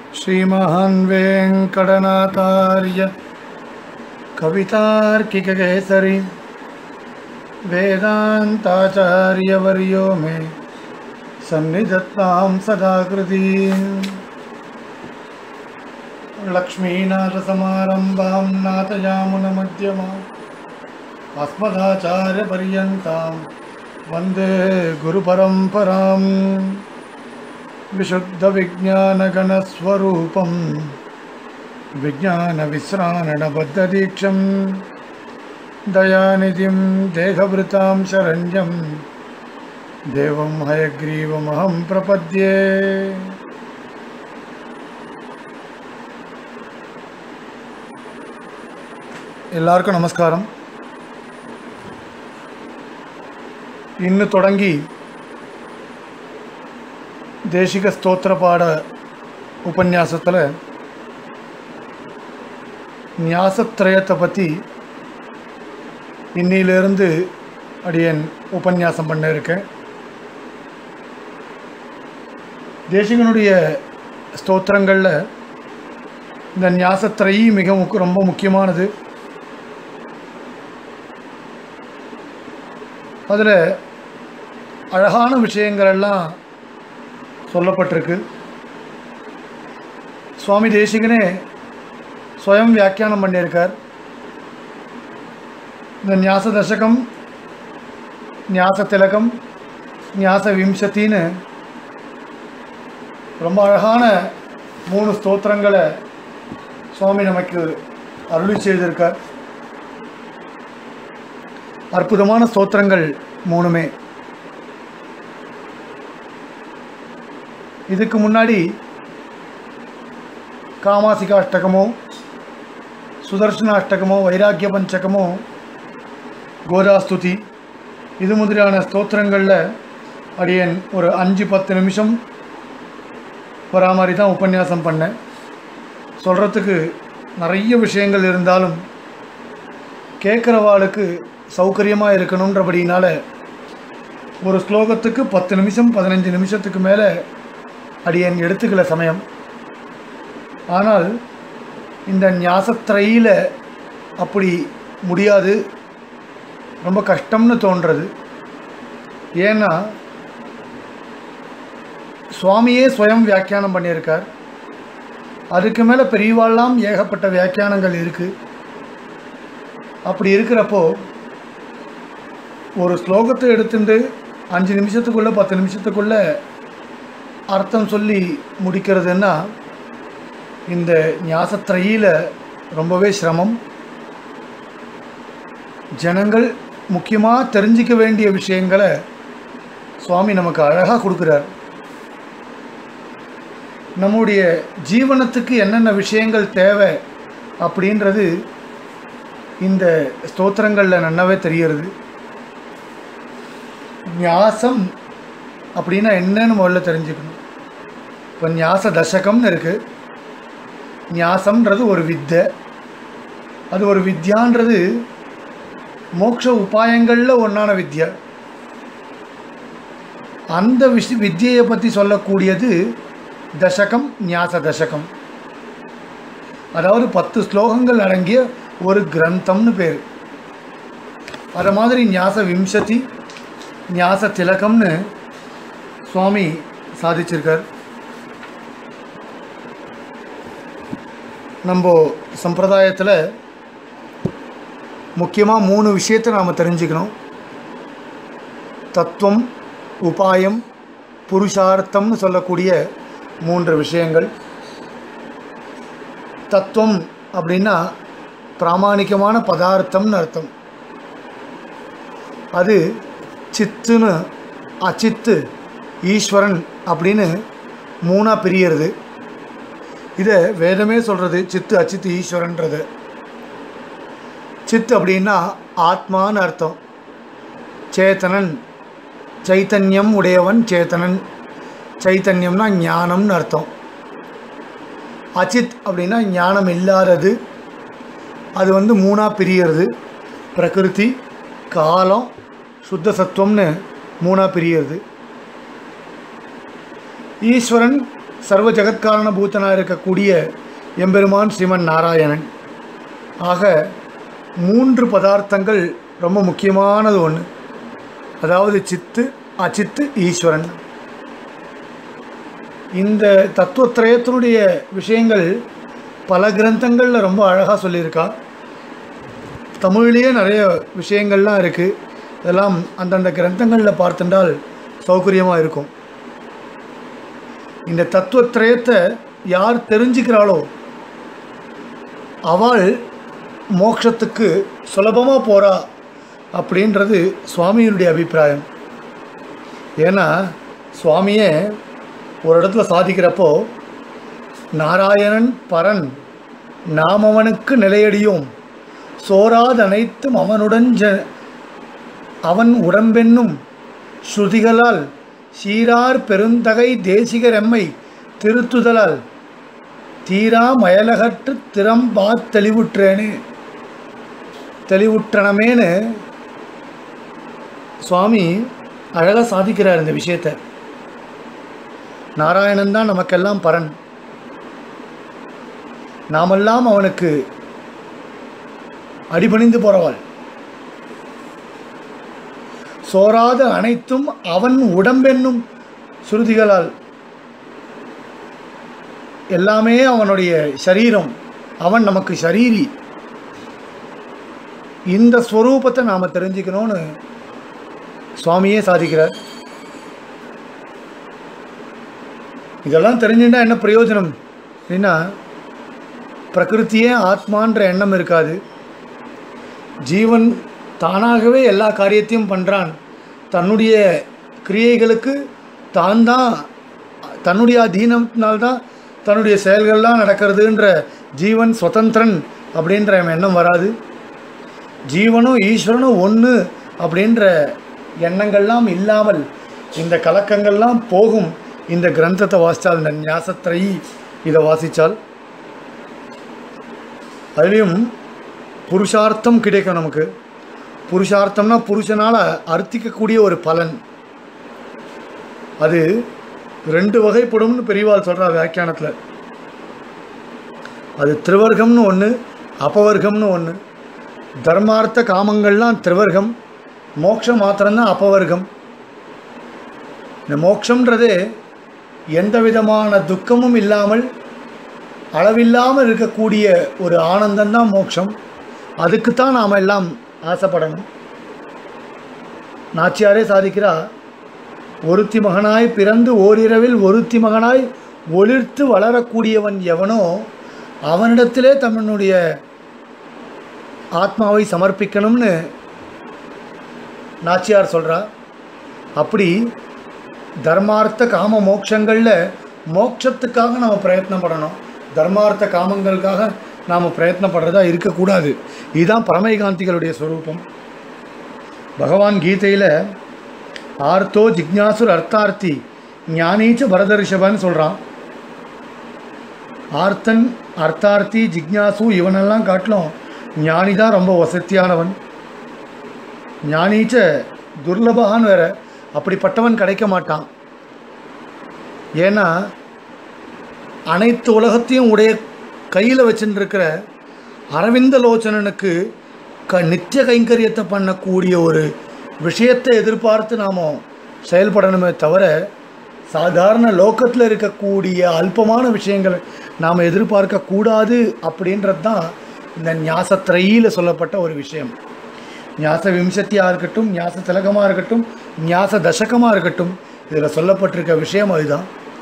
श्रीमहान् वेङ्कटनाथार्य कवितार्किककेसरी वेदान्ताचार्यवर्यो मे सन्निधत्तां सदाकृती लक्ष्मीनाथसमारम्भां नाथयामुनमध्यमाम् अस्मदाचार्यपर्यन्तां वन्दे गुरुपरम्पराम् विशुद्धविज्ञानगणस्वरूपं विज्ञानविश्राणबद्धदीक्षं दयानिधिं देहभृतां शरण्यं देवं हयग्रीवमहं प्रपद्ये എല്ലാവർക്കും നമസ്കാരം ഇന്ന് തുടങ്ങി தேசிக ஸ்தோத்திர பாட உபன்யாசத்தில் ஞாசத்ரயத்தை பற்றி இன்னிலிருந்து அடியன் உபன்யாசம் பண்ண இருக்கேன் தேசிகனுடைய ஸ்தோத்திரங்களில் இந்த ஞாசத்திரையி மிக முக்க ரொம்ப முக்கியமானது அதில் அழகான விஷயங்கள் எல்லாம் சொல்லப்பட்டிருக்கு சுவாமி தேசிகனே ஸ்வயம் வியாக்கியானம் பண்ணியிருக்கார் இந்த ஞாச தசகம் ஞாச திலகம் ஞாச விம்சத்தின்னு ரொம்ப அழகான மூணு ஸ்தோத்திரங்களை சுவாமி நமக்கு அருளி செய்திருக்கார் அற்புதமான ஸ்தோத்திரங்கள் மூணுமே இதுக்கு முன்னாடி காமாசிகா அஷ்டகமோ சுதர்சன அஷ்டகமோ வைராக்கிய பஞ்சகமோ கோதாஸ்துதி இது மாதிரியான ஸ்தோத்திரங்களில் அடியன் ஒரு அஞ்சு பத்து நிமிஷம் வரா மாதிரி தான் உபன்யாசம் பண்ணேன் சொல்கிறதுக்கு நிறைய விஷயங்கள் இருந்தாலும் கேட்குறவாளுக்கு சௌகரியமாக இருக்கணுன்றபடினால ஒரு ஸ்லோகத்துக்கு பத்து நிமிஷம் பதினஞ்சு நிமிஷத்துக்கு மேலே அடியன் எடுத்துக்கல சமயம் ஆனால் இந்த ஞாசத்திரையில் அப்படி முடியாது ரொம்ப கஷ்டம்னு தோன்றது ஏன்னா சுவாமியே ஸ்வயம் வியாக்கியானம் பண்ணியிருக்கார் அதுக்கு மேலே பெரியவாள்லாம் ஏகப்பட்ட வியாக்கியானங்கள் இருக்குது அப்படி இருக்கிறப்போ ஒரு ஸ்லோகத்தை எடுத்துட்டு அஞ்சு நிமிஷத்துக்குள்ளே பத்து நிமிஷத்துக்குள்ளே அர்த்தம் சொல்லி முடிக்கிறதுன்னா இந்த ஞாசத்திரையில் ரொம்பவே சிரமம் ஜனங்கள் முக்கியமாக தெரிஞ்சிக்க வேண்டிய விஷயங்களை சுவாமி நமக்கு அழகாக கொடுக்குறார் நம்முடைய ஜீவனத்துக்கு என்னென்ன விஷயங்கள் தேவை அப்படின்றது இந்த ஸ்தோத்திரங்களில் நன்னாவே தெரிகிறது ஞாசம் அப்படின்னா என்னன்னு முதல்ல தெரிஞ்சுக்கணும் இப்போ ஞாச தசகம்னு இருக்குது ஞாசம்ன்றது ஒரு வித்தை அது ஒரு வித்யான்றது மோட்ச உபாயங்களில் ஒன்றான வித்யா அந்த விஷ வித்தியை பற்றி சொல்லக்கூடியது தசகம் ஞாச தசகம் அதாவது பத்து ஸ்லோகங்கள் அடங்கிய ஒரு கிரந்தம்னு பேர் அதை மாதிரி ஞாச விம்சதி ஞாச திலகம்னு சுவாமி சாதிச்சிருக்கார் நம்ம சம்பிரதாயத்தில் முக்கியமாக மூணு விஷயத்தை நாம் தெரிஞ்சுக்கணும் தத்துவம் உபாயம் புருஷார்த்தம்னு சொல்லக்கூடிய மூன்று விஷயங்கள் தத்துவம் அப்படின்னா பிராமணிகமான பதார்த்தம்னு அர்த்தம் அது சித்துன்னு அச்சித்து ஈஸ்வரன் அப்படின்னு மூணாக பிரியறது இதை வேதமே சொல்கிறது சித்து அச்சித்து ஈஸ்வரன்றது சித்து அப்படின்னா ஆத்மான்னு அர்த்தம் சேத்தனன் சைத்தன்யம் உடையவன் சேத்தனன் சைத்தன்யம்னா ஞானம்னு அர்த்தம் அச்சித் அப்படின்னா ஞானம் இல்லாதது அது வந்து மூணாக பிரியறது பிரகிருதி காலம் சுத்த சத்துவம்னு மூணாக பிரியறது ஈஸ்வரன் சர்வ ஜெகத்காரண பூத்தனாக இருக்கக்கூடிய எம்பெருமான் ஸ்ரீமன் நாராயணன் ஆக மூன்று பதார்த்தங்கள் ரொம்ப முக்கியமானது ஒன்று அதாவது சித்து அச்சித்து ஈஸ்வரன் இந்த தத்துவத்திரயத்தினுடைய விஷயங்கள் பல கிரந்தங்களில் ரொம்ப அழகாக சொல்லியிருக்கா தமிழ்லேயே நிறைய விஷயங்கள்லாம் இருக்குது இதெல்லாம் அந்தந்த கிரந்தங்களில் பார்த்துட்டால் சௌகரியமாக இருக்கும் இந்த தத்துவத்திரயத்தை யார் தெரிஞ்சுக்கிறாளோ அவள் மோட்சத்துக்கு சுலபமாக போகிறா அப்படின்றது சுவாமியினுடைய அபிப்பிராயம் ஏன்னா சுவாமியே ஒரு இடத்துல சாதிக்கிறப்போ நாராயணன் பரன் நாம் அவனுக்கு நிலையடியோம் சோராதனைத்தும் அவனுடன் ஜ அவன் உடம்பென்னும் ஸ்ருதிகளால் சீரார் பெருந்தகை தேசிகரெம்மை திருத்துதலால் தீரா மயலகற்று திறம்பா தெளிவுற்றேனே தெளிவுற்றனமேனு சுவாமி அழகாக சாதிக்கிறார் இந்த விஷயத்தை நாராயணன் தான் நமக்கெல்லாம் பரன் நாமெல்லாம் அவனுக்கு அடிபணிந்து போறவாள் சோராத அனைத்தும் அவன் உடம்பென்னும் சுருதிகளால் எல்லாமே அவனுடைய சரீரம் அவன் நமக்கு சரீரி இந்த ஸ்வரூபத்தை நாம் தெரிஞ்சுக்கணும்னு சுவாமியே சாதிக்கிறார் இதெல்லாம் தெரிஞ்சுட்டா என்ன பிரயோஜனம் அப்படின்னா பிரகிருத்தியே ஆத்மான்ற எண்ணம் இருக்காது ஜீவன் தானாகவே எல்லா காரியத்தையும் பண்ணுறான் தன்னுடைய கிரியைகளுக்கு தான் தான் தன்னுடைய அதீனத்தினால்தான் தன்னுடைய செயல்கள்லாம் நடக்கிறதுன்ற ஜீவன் சுதந்திரன் அப்படின்ற எண்ணம் வராது ஜீவனும் ஈஸ்வரனும் ஒன்று அப்படின்ற எண்ணங்கள்லாம் இல்லாமல் இந்த கலக்கங்கள்லாம் போகும் இந்த கிரந்தத்தை வாசித்தால் இந்த ஞாசத்திரை இதை வாசித்தால் அதுலேயும் புருஷார்த்தம் கிடைக்கும் நமக்கு புருஷார்த்தம்னா புருஷனால் அர்த்திக்கக்கூடிய ஒரு பலன் அது ரெண்டு வகைப்படும்னு பெரியவாள் சொல்கிறா வியாக்கியானத்தில் அது திருவர்க்கம்னு ஒன்று அபவர்க்கம்னு ஒன்று தர்மார்த்த காமங்கள்லாம் திருவர்க்கம் மோட்சம் மாத்திரம்தான் அபவர்க்கம் இந்த மோட்சம்ன்றதே எந்த விதமான துக்கமும் இல்லாமல் அளவில்லாமல் இருக்கக்கூடிய ஒரு ஆனந்தம்தான் மோட்சம் அதுக்குத்தான் நாம் எல்லாம் ஆசைப்படணும் நாச்சியாரே சாதிக்கிறா ஒருத்தி மகனாய் பிறந்து ஓரிரவில் ஒருத்தி மகனாய் ஒளிர்த்து வளரக்கூடியவன் எவனோ அவனிடத்திலே தன்னுடைய ஆத்மாவை சமர்ப்பிக்கணும்னு நாச்சியார் சொல்கிறா அப்படி தர்மார்த்த காம மோட்சங்களில் மோட்சத்துக்காக நாம் பிரயத்னம் பண்ணணும் தர்மார்த்த காமங்களுக்காக நாம் பிரயத்னப்படுறதா இருக்கக்கூடாது இதுதான் பரமைகாந்திகளுடைய ஸ்வரூபம் பகவான் கீதையில் ஆர்த்தோ ஜிக்ஞாசுர் அர்த்தார்த்தி ஞானீச்ச பரதரிஷபன்னு சொல்கிறான் ஆர்த்தன் அர்த்தார்த்தி ஜிக்ஞாசு இவனெல்லாம் காட்டிலும் ஞானி தான் ரொம்ப வசத்தியானவன் ஞானீச்ச துர்லபகான்னு வேற அப்படிப்பட்டவன் கிடைக்க மாட்டான் ஏன்னா அனைத்து உலகத்தையும் உடைய கையில் வச்சுட்டு இருக்கிற அரவிந்த லோச்சனனுக்கு க நித்திய கைங்கரியத்தை பண்ணக்கூடிய ஒரு விஷயத்தை எதிர்பார்த்து நாம் செயல்படணுமே தவிர சாதாரண லோக்கத்தில் இருக்கக்கூடிய அல்பமான விஷயங்களை நாம் எதிர்பார்க்கக்கூடாது அப்படின்றது தான் இந்த ஞாசத்திரையில் சொல்லப்பட்ட ஒரு விஷயம் ஞாச விம்சத்தியாக இருக்கட்டும் ஞாச திலகமாக இருக்கட்டும் ஞாச தசகமாக இருக்கட்டும் இதில் சொல்லப்பட்டிருக்க விஷயம் அதுதான்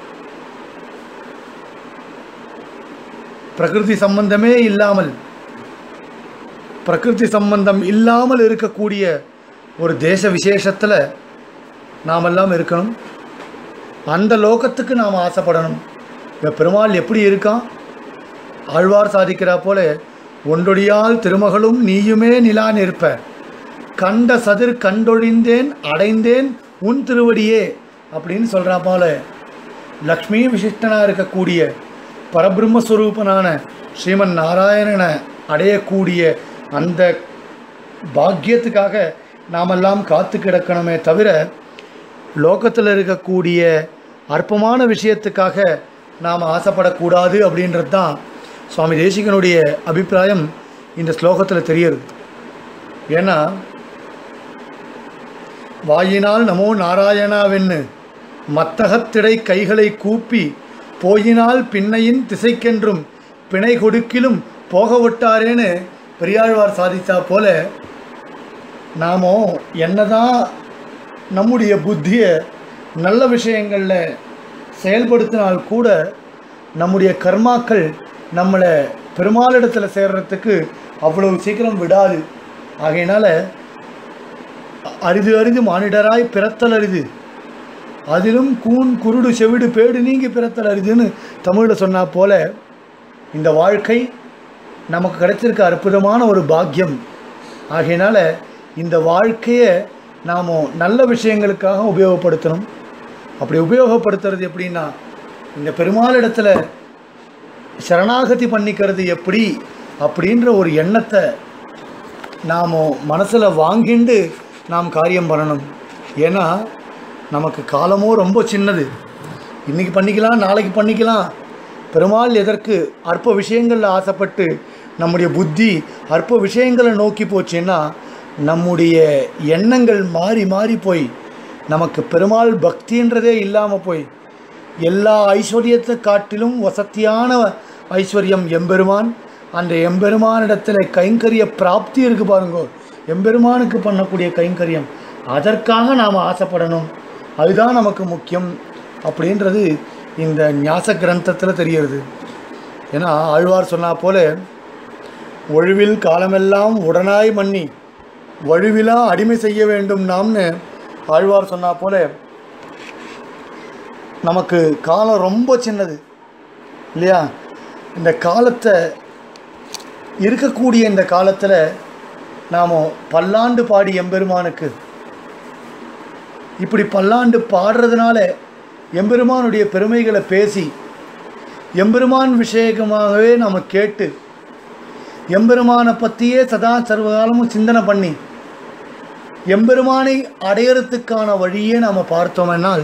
பிரகிருதி சம்பந்தமே இல்லாமல் பிரகிருதி சம்பந்தம் இல்லாமல் இருக்கக்கூடிய ஒரு தேச விசேஷத்தில் நாமெல்லாம் இருக்கணும் அந்த லோகத்துக்கு நாம் ஆசைப்படணும் இந்த பெருமாள் எப்படி இருக்கான் ஆழ்வார் சாதிக்கிறா போல ஒன்றொடியால் திருமகளும் நீயுமே நிலா நிற்ப கண்ட சதிர் கண்டொழிந்தேன் அடைந்தேன் உன் திருவடியே அப்படின்னு சொல்கிறா போல லக்ஷ்மி விசிஷ்டனாக இருக்கக்கூடிய பரபிரம்மஸ்வரூபனான ஸ்ரீமன் நாராயணனை அடையக்கூடிய அந்த பாக்கியத்துக்காக நாமெல்லாம் காத்து கிடக்கணுமே தவிர லோகத்தில் இருக்கக்கூடிய அற்பமான விஷயத்துக்காக நாம் ஆசைப்படக்கூடாது அப்படின்றது தான் சுவாமி தேசிகனுடைய அபிப்பிராயம் இந்த ஸ்லோகத்தில் தெரியுது ஏன்னா வாயினால் நமோ நாராயணாவென்னு மத்தகத்திடை கைகளை கூப்பி போயினால் பின்னையின் திசைக்கென்றும் பிணை கொடுக்கிலும் போக விட்டாரேன்னு பெரியாழ்வார் சாதித்தா போல நாமோ என்னதான் நம்முடைய புத்தியை நல்ல விஷயங்களில் செயல்படுத்தினால் கூட நம்முடைய கர்மாக்கள் நம்மளை பெருமாளிடத்தில் சேர்றதுக்கு அவ்வளவு சீக்கிரம் விடாது ஆகையினால அரிது அரிது மானிடராய் பிறத்தல் அரிது அதிலும் கூன் குருடு செவிடு பேடு நீங்கி பிறத்தல் அரிதுன்னு தமிழில் சொன்னா போல இந்த வாழ்க்கை நமக்கு கிடைச்சிருக்க அற்புதமான ஒரு பாக்கியம் ஆகையினால இந்த வாழ்க்கையை நாம் நல்ல விஷயங்களுக்காக உபயோகப்படுத்தணும் அப்படி உபயோகப்படுத்துறது எப்படின்னா இந்த பெருமாளிடத்தில் சரணாகதி பண்ணிக்கிறது எப்படி அப்படின்ற ஒரு எண்ணத்தை நாம் மனசில் வாங்கிண்டு நாம் காரியம் பண்ணணும் ஏன்னா நமக்கு காலமோ ரொம்ப சின்னது இன்றைக்கி பண்ணிக்கலாம் நாளைக்கு பண்ணிக்கலாம் பெருமாள் எதற்கு அற்ப விஷயங்களில் ஆசைப்பட்டு நம்முடைய புத்தி அற்ப விஷயங்களை நோக்கி போச்சுன்னா நம்முடைய எண்ணங்கள் மாறி மாறி போய் நமக்கு பெருமாள் பக்தின்றதே இல்லாமல் போய் எல்லா ஐஸ்வர்யத்தை காட்டிலும் வசத்தியான ஐஸ்வர்யம் எம்பெருமான் அந்த எம்பெருமானிடத்தில் கைங்கரிய பிராப்தி இருக்கு பாருங்க எம்பெருமானுக்கு பண்ணக்கூடிய கைங்கரியம் அதற்காக நாம் ஆசைப்படணும் அதுதான் நமக்கு முக்கியம் அப்படின்றது இந்த ஞாச கிரந்தத்தில் தெரிகிறது ஏன்னா ஆழ்வார் சொன்னா போல ஒழுவில் காலமெல்லாம் உடனாய் மன்னி வழுவிலா அடிமை செய்ய வேண்டும் நாம்னு ஆழ்வார் சொன்னா போல நமக்கு காலம் ரொம்ப சின்னது இல்லையா இந்த காலத்தை இருக்கக்கூடிய இந்த காலத்தில் நாம் பல்லாண்டு பாடி எம்பெருமானுக்கு இப்படி பல்லாண்டு பாடுறதுனால எம்பெருமானுடைய பெருமைகளை பேசி எம்பெருமான் விஷயமாகவே நாம் கேட்டு எம்பெருமானை பற்றியே சதா சர்வகாலமும் சிந்தனை பண்ணி எம்பெருமானை அடையறதுக்கான வழியே நாம் பார்த்தோமென்னால்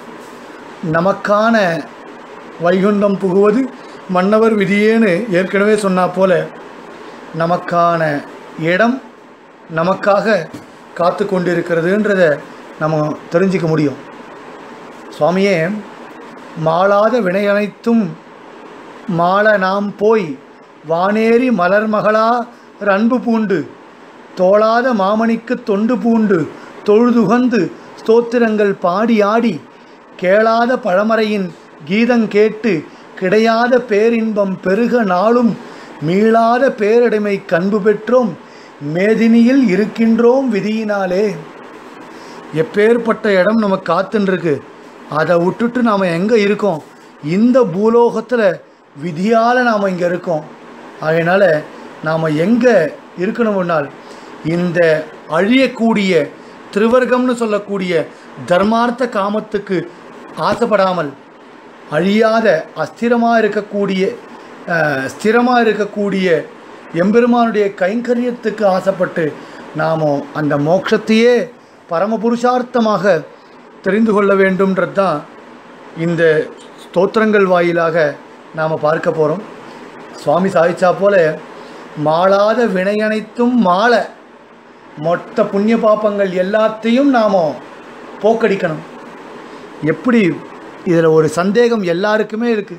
நமக்கான வைகுண்டம் புகுவது மன்னவர் விதியேன்னு ஏற்கனவே சொன்னா போல நமக்கான இடம் நமக்காக காத்து கொண்டிருக்கிறதுன்றத நம்ம தெரிஞ்சிக்க முடியும் சுவாமியே மாளாத வினையனைத்தும் மாள நாம் போய் வானேறி மலர்மகளா அன்பு பூண்டு தோளாத மாமணிக்கு தொண்டு பூண்டு தொழுதுகந்து ஸ்தோத்திரங்கள் பாடி ஆடி கேளாத பழமறையின் கீதங் கேட்டு கிடையாத பேரின்பம் பெருக நாளும் மீளாத பேரடிமை கண்பு பெற்றோம் மேதினியில் இருக்கின்றோம் விதியினாலே எப்பேற்பட்ட இடம் நமக்கு காத்துன்ருக்கு அதை விட்டுட்டு நாம் எங்கே இருக்கோம் இந்த பூலோகத்தில் விதியால் நாம் இங்கே இருக்கோம் அதனால் நாம் எங்கே இருக்கணும்னால் இந்த அழியக்கூடிய திருவர்க்கம்னு சொல்லக்கூடிய தர்மார்த்த காமத்துக்கு ஆசைப்படாமல் அழியாத அஸ்திரமாக இருக்கக்கூடிய அஹ், ஸ்திரமாக இருக்கக்கூடிய எம்பெருமானுடைய கைங்கரியத்துக்கு ஆசைப்பட்டு நாம் அந்த மோட்சத்தையே பரமபுருஷார்த்தமாக தெரிந்து கொள்ள வேண்டும்ன்றது தான் இந்த ஸ்தோத்திரங்கள் வாயிலாக நாம் பார்க்க போகிறோம் சுவாமி சாதிச்சா போல மாளாத வினையனைத்தும் மாள மொத்த புண்ணிய பாப்பங்கள் எல்லாத்தையும் நாம் போக்கடிக்கணும் எப்படி இதில் ஒரு சந்தேகம் எல்லாருக்குமே இருக்குது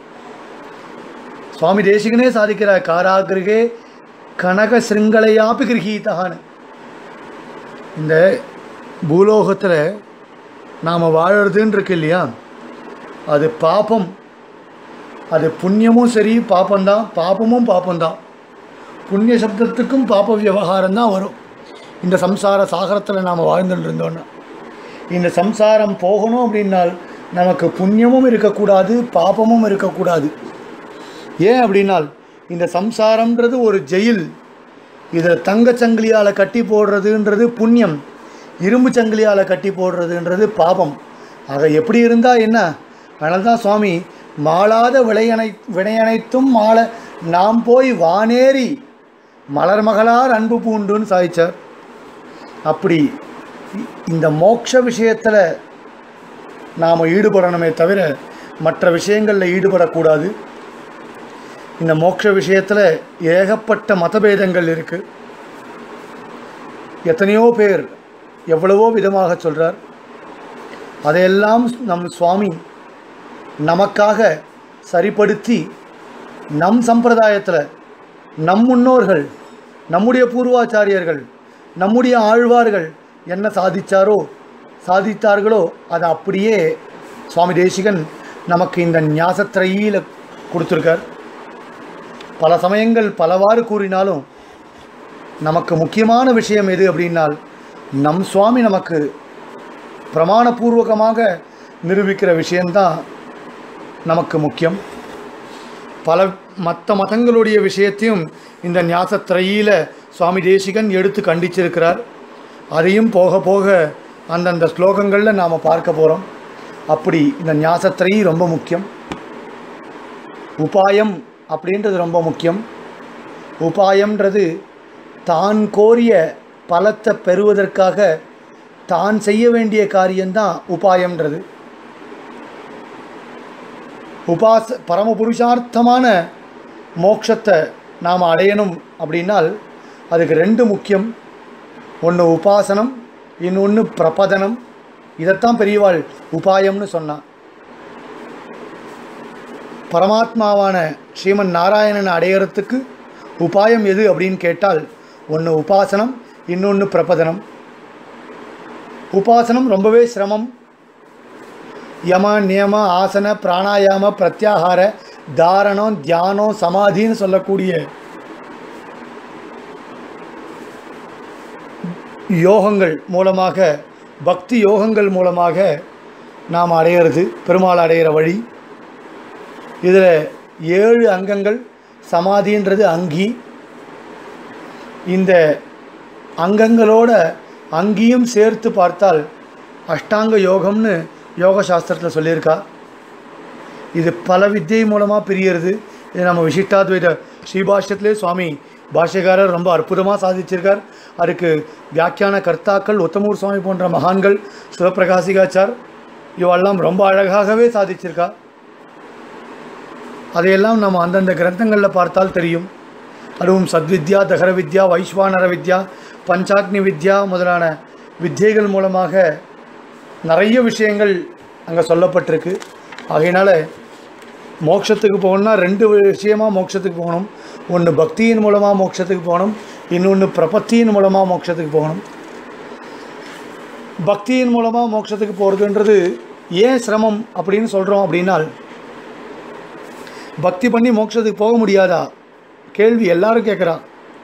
சுவாமி தேசிகனே சாதிக்கிறார் காராகிருகே கனக சிருங்கலையாபி கிரகீதான்னு இந்த பூலோகத்தில் நாம் வாழறதுன்னு இருக்கு இல்லையா அது பாபம் அது புண்ணியமும் சரி பாப்பம்தான் பாபமும் பாப்பம்தான் புண்ணிய சப்தத்துக்கும் பாப விவகாரம் தான் வரும் இந்த சம்சார சாகரத்தில் நாம் வாழ்ந்துட்டு இருந்தோன்னா இந்த சம்சாரம் போகணும் அப்படின்னால் நமக்கு புண்ணியமும் இருக்கக்கூடாது பாபமும் இருக்கக்கூடாது ஏன் அப்படின்னால் இந்த சம்சாரம்ன்றது ஒரு ஜெயில் இதில் தங்கச் சங்கிலியால் கட்டி போடுறதுன்றது புண்ணியம் இரும்பு சங்கிலியால் கட்டி போடுறதுன்றது பாபம் ஆக எப்படி இருந்தால் என்ன அதனால தான் சுவாமி மாளாத விளையனை வினையனைத்தும் மாள நாம் போய் வானேறி மலர்மகளார் அன்பு பூண்டுன்னு சாதிச்சார் அப்படி இ- இந்த மோட்ச விஷயத்தில் நாம் ஈடுபடணுமே தவிர மற்ற விஷயங்களில் ஈடுபடக்கூடாது இந்த மோட்ச விஷயத்தில் ஏகப்பட்ட மதபேதங்கள் இருக்குது எத்தனையோ பேர் எவ்வளவோ விதமாக சொல்கிறார் அதையெல்லாம் நம் சுவாமி நமக்காக சரிப்படுத்தி நம் சம்பிரதாயத்தில் நம் முன்னோர்கள் நம்முடைய பூர்வாச்சாரியர்கள் நம்முடைய ஆழ்வார்கள் என்ன சாதிச்சாரோ சாதித்தார்களோ அதை அப்படியே சுவாமி தேசிகன் நமக்கு இந்த ஞாசத்திரையில் கொடுத்துருக்கார் பல சமயங்கள் பலவாறு கூறினாலும் நமக்கு முக்கியமான விஷயம் எது அப்படின்னால் நம் சுவாமி நமக்கு பிரமாணபூர்வகமாக நிரூபிக்கிற விஷயந்தான் நமக்கு முக்கியம் பல மற்ற மதங்களுடைய விஷயத்தையும் இந்த ஞாசத்திரையில் சுவாமி தேசிகன் எடுத்து கண்டிச்சிருக்கிறார் அதையும் போக போக அந்தந்த ஸ்லோகங்களில் நாம் பார்க்க போகிறோம் அப்படி இந்த ஞாசத்திரை ரொம்ப முக்கியம் உபாயம் அப்படின்றது ரொம்ப முக்கியம் உபாயம்ன்றது தான் கோரிய பலத்தை பெறுவதற்காக தான் செய்ய வேண்டிய காரியம்தான் உபாயம்ன்றது உபாச பரம புருஷார்த்தமான மோட்சத்தை நாம் அடையணும் அப்படின்னால் அதுக்கு ரெண்டு முக்கியம் ஒன்று உபாசனம் இன்னொன்று பிரபதனம் இதைத்தான் பெரியவாள் உபாயம்னு சொன்னான் பரமாத்மாவான ஸ்ரீமன் நாராயணன் அடையறதுக்கு உபாயம் எது அப்படின்னு கேட்டால் ஒன்று உபாசனம் இன்னொன்று பிரபதனம் உபாசனம் ரொம்பவே சிரமம் யம நியம ஆசன பிராணாயாம பிரத்யாகார தாரணம் தியானம் சமாதின்னு சொல்லக்கூடிய யோகங்கள் மூலமாக பக்தி யோகங்கள் மூலமாக நாம் அடையிறது பெருமாள் அடையிற வழி இதில் ஏழு அங்கங்கள் சமாதின்றது அங்கி இந்த அங்கங்களோட அங்கியும் சேர்த்து பார்த்தால் அஷ்டாங்க யோகம்னு யோக சாஸ்திரத்தில் சொல்லியிருக்கா இது பல வித்தியை மூலமாக பிரியறது இது நம்ம விசிஷ்டாத்வைத ஸ்ரீபாஷ்யத்திலே சுவாமி பாஷ்யக்காரர் ரொம்ப அற்புதமாக சாதிச்சிருக்கார் அதுக்கு வியாக்கியான கர்த்தாக்கள் உத்தமூர் சுவாமி போன்ற மகான்கள் சிவபிரகாசிகாச்சார் இவெல்லாம் ரொம்ப அழகாகவே சாதிச்சிருக்கா அதையெல்லாம் நம்ம அந்தந்த கிரந்தங்களில் பார்த்தால் தெரியும் அதுவும் சத்வித்யா தகர வித்யா வைஸ்வானர வித்யா பஞ்சாக்னி வித்யா முதலான வித்தியைகள் மூலமாக நிறைய விஷயங்கள் அங்கே சொல்லப்பட்டிருக்கு ஆகையினால மோட்சத்துக்கு போகணும்னா ரெண்டு விஷயமாக மோட்சத்துக்கு போகணும் ஒன்று பக்தியின் மூலமாக மோட்சத்துக்கு போகணும் இன்னொன்று பிரபத்தியின் மூலமாக மோட்சத்துக்கு போகணும் பக்தியின் மூலமாக மோட்சத்துக்கு போகிறதுன்றது ஏன் சிரமம் அப்படின்னு சொல்கிறோம் அப்படின்னால் பக்தி பண்ணி மோட்சத்துக்கு போக முடியாதா கேள்வி எல்லாரும் கேட்குறா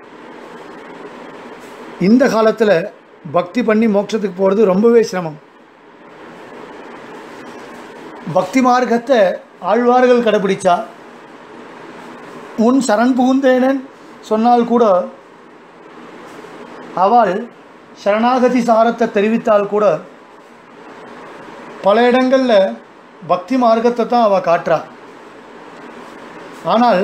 இந்த காலத்தில் பக்தி பண்ணி மோட்சத்துக்கு போகிறது ரொம்பவே சிரமம் பக்தி மார்க்கத்தை ஆழ்வார்கள் கடைபிடிச்சா உன் சரண் புகுந்தேனன் சொன்னால் கூட அவள் சரணாகதி சாரத்தை தெரிவித்தால் கூட பல இடங்களில் பக்தி மார்க்கத்தை தான் அவள் காட்டுறா ஆனால்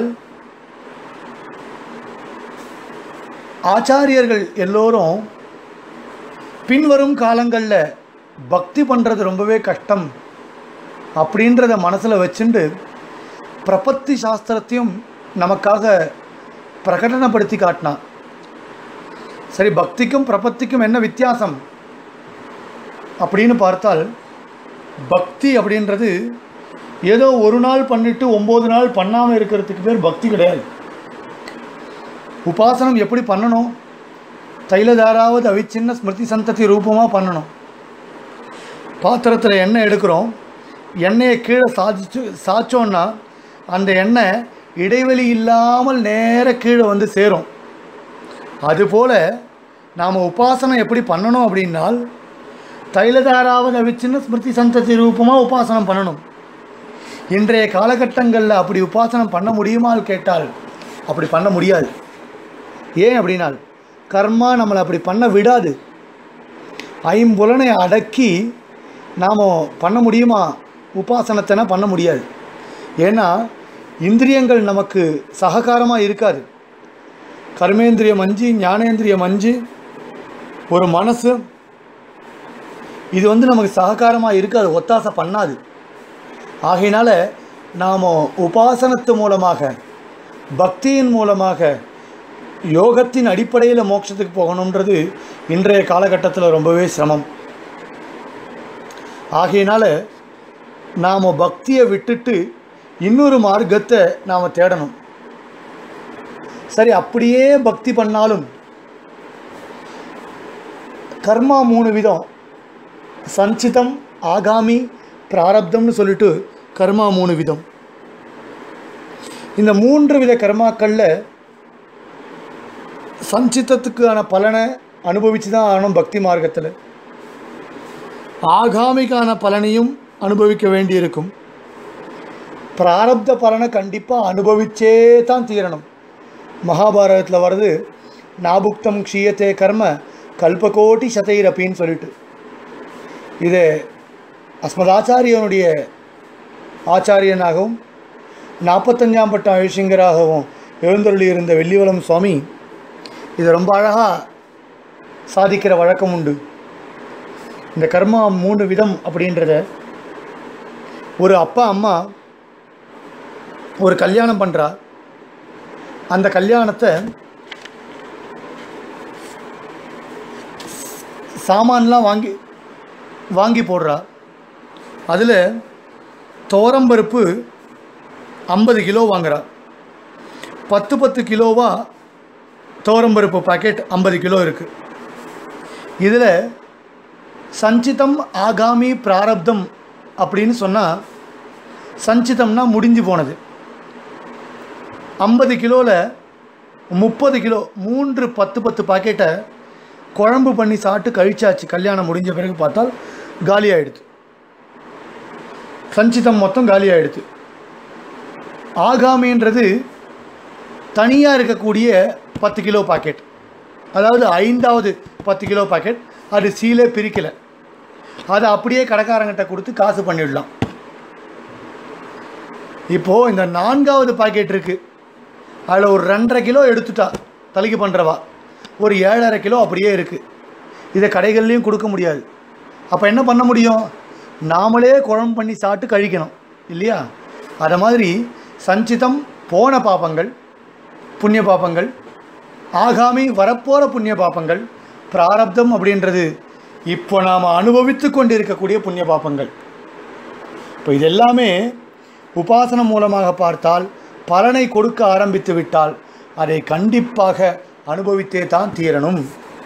ஆச்சாரியர்கள் எல்லோரும் பின்வரும் காலங்களில் பக்தி பண்ணுறது ரொம்பவே கஷ்டம் அப்படின்றத மனசில் வச்சுண்டு பிரபத்தி சாஸ்திரத்தையும் நமக்காக பிரகடனப்படுத்தி காட்டினான் சரி பக்திக்கும் பிரபத்திக்கும் என்ன வித்தியாசம் அப்படின்னு பார்த்தால் பக்தி அப்படின்றது ஏதோ ஒரு நாள் பண்ணிட்டு ஒம்பது நாள் பண்ணாமல் இருக்கிறதுக்கு பேர் பக்தி கிடையாது உபாசனம் எப்படி பண்ணணும் தைலதாராவது அவிச்சின்ன ஸ்மிருதி சந்ததி ரூபமாக பண்ணணும் பாத்திரத்தில் எண்ணெய் எடுக்கிறோம் எண்ணெயை கீழே சாதிச்சு சாய்ச்சோன்னா அந்த எண்ணெய் இடைவெளி இல்லாமல் நேர கீழே வந்து சேரும் அதுபோல் நாம் உபாசனம் எப்படி பண்ணணும் அப்படின்னால் தைலதாராவது அவிச்சின்ன ஸ்மிருதி சந்ததி ரூபமாக உபாசனம் பண்ணணும் இன்றைய காலகட்டங்களில் அப்படி உபாசனம் பண்ண முடியுமான்னு கேட்டால் அப்படி பண்ண முடியாது ஏன் அப்படின்னால் கர்மா நம்மளை அப்படி பண்ண விடாது ஐம்புலனை அடக்கி நாம் பண்ண முடியுமா உபாசனத்தைனா பண்ண முடியாது ஏன்னா இந்திரியங்கள் நமக்கு சககாரமாக இருக்காது கர்மேந்திரியம் அஞ்சு ஞானேந்திரியம் அஞ்சு ஒரு மனசு இது வந்து நமக்கு சககாரமாக இருக்காது ஒத்தாசை பண்ணாது ஆகையினால நாம் உபாசனத்து மூலமாக பக்தியின் மூலமாக யோகத்தின் அடிப்படையில் மோட்சத்துக்கு போகணுன்றது இன்றைய காலகட்டத்தில் ரொம்பவே சிரமம் ஆகையினால நாம் பக்தியை விட்டுட்டு இன்னொரு மார்க்கத்தை நாம் தேடணும் சரி அப்படியே பக்தி பண்ணாலும் கர்மா மூணு விதம் சஞ்சிதம் ஆகாமி பிராரப்தம்னு சொல்லிட்டு கர்மா மூணு விதம் இந்த மூன்று வித கர்மாக்களில் சஞ்சித்தத்துக்கான பலனை அனுபவித்து தான் ஆகணும் பக்தி மார்க்கத்தில் ஆகாமிக்கான பலனையும் அனுபவிக்க வேண்டியிருக்கும் பிராரப்த பலனை கண்டிப்பாக அனுபவிச்சே தான் தீரணும் மகாபாரதத்தில் வருது நாபுக்தம் க்ஷீயத்தே கர்ம கல்பகோட்டி சதைரப்பின்னு சொல்லிட்டு இது அஸ்மதாச்சாரியனுடைய ஆச்சாரியனாகவும் நாற்பத்தஞ்சாம் பட்ட ஆயுஷங்கராகவும் எழுந்தருளி இருந்த வெள்ளிவளம் சுவாமி இது ரொம்ப அழகாக சாதிக்கிற வழக்கம் உண்டு இந்த கர்மா மூணு விதம் அப்படின்றத ஒரு அப்பா அம்மா ஒரு கல்யாணம் பண்ணுறா அந்த கல்யாணத்தை சாமான்லாம் வாங்கி வாங்கி போடுறா அதில் துவரம்பருப்பு ஐம்பது கிலோ வாங்குறா பத்து பத்து கிலோவா துவரம்பருப்பு பாக்கெட் ஐம்பது கிலோ இருக்குது இதில் சஞ்சிதம் ஆகாமி பிராரப்தம் அப்படின்னு சொன்னால் சஞ்சிதம்னா முடிஞ்சு போனது ஐம்பது கிலோவில் முப்பது கிலோ மூன்று பத்து பத்து பாக்கெட்டை குழம்பு பண்ணி சாப்பிட்டு கழிச்சாச்சு கல்யாணம் முடிஞ்ச பிறகு பார்த்தால் காலி ஆயிடுது சஞ்சிதம் மொத்தம் காலி ஆயிடுது ஆகாமின்றது தனியாக இருக்கக்கூடிய பத்து கிலோ பாக்கெட் அதாவது ஐந்தாவது பத்து கிலோ பாக்கெட் அது சீலே பிரிக்கலை அதை அப்படியே கடைக்காரங்கிட்ட கொடுத்து காசு பண்ணிடலாம் இப்போது இந்த நான்காவது பாக்கெட் இருக்குது அதில் ஒரு ரெண்டரை கிலோ எடுத்துட்டா தலைக்கு பண்ணுறவா ஒரு ஏழரை கிலோ அப்படியே இருக்குது இதை கடைகள்லேயும் கொடுக்க முடியாது அப்போ என்ன பண்ண முடியும் நாமளே குழம்பு பண்ணி சாப்பிட்டு கழிக்கணும் இல்லையா அதை மாதிரி சஞ்சிதம் போன பாப்பங்கள் புண்ணிய பாப்பங்கள் ஆகாமி வரப்போகிற புண்ணிய பாப்பங்கள் பிராரப்தம் அப்படின்றது இப்போ நாம் அனுபவித்து கொண்டு இருக்கக்கூடிய புண்ணிய பாப்பங்கள் இப்போ இது எல்லாமே உபாசனம் மூலமாக பார்த்தால் பலனை கொடுக்க ஆரம்பித்து விட்டால் அதை கண்டிப்பாக அனுபவித்தே தான் தீரணும்